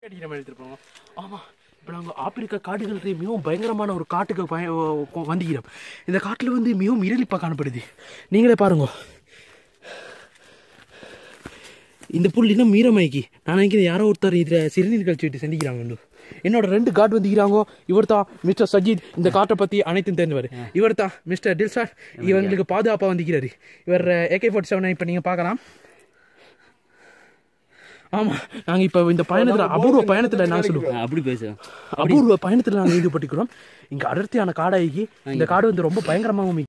அடிக்கிற மாதிரி எடுத்துருப்போம் ஆமாம் இப்போ நாங்கள் ஆப்பிரிக்கா காடுகள் மிகவும் பயங்கரமான ஒரு காட்டுக்கு பய கொ- வந்திக்கிறோம் இந்த காட்டில் வந்து மிகவும் இருளிப்பாக காணப்படுது நீங்களே பாருங்க இந்த புல் இன்னும் மீறமைக்கு நான் நினைக்கிறேன் யாரோ ஒருத்தர் இதில் சிறுநீர் கழிச்சு விட்டு செஞ்சுக்கிறாங்க என்னோட ரெண்டு கார்டு வந்துக்கிறாங்க இவர் தான் மிஸ்டர் சஜித் இந்த காட்டை பற்றி அனைத்தும் தெரிஞ்சவர் இவர் தான் மிஸ்டர் டில்சாட் இவங்களுக்கு பாதுகாப்பாக வந்துக்கிறாரு இவர் ஏகே ஃபோர்ட்டி செவன் இப்போ நீங்கள் பார்க்கலாம் ஆமாம் நாங்கள் இப்போ இந்த பயணத்தில் அபூர்வ பயணத்தில் நான் சொல்லுவோம் அப்படி பேசுறேன் அபூர்வ பயணத்தில் நாங்கள் ஈடுபட்டுக்கிறோம் இங்கே அடர்த்தியான காடாகி இந்த காடு வந்து ரொம்ப பயங்கரமாகவும்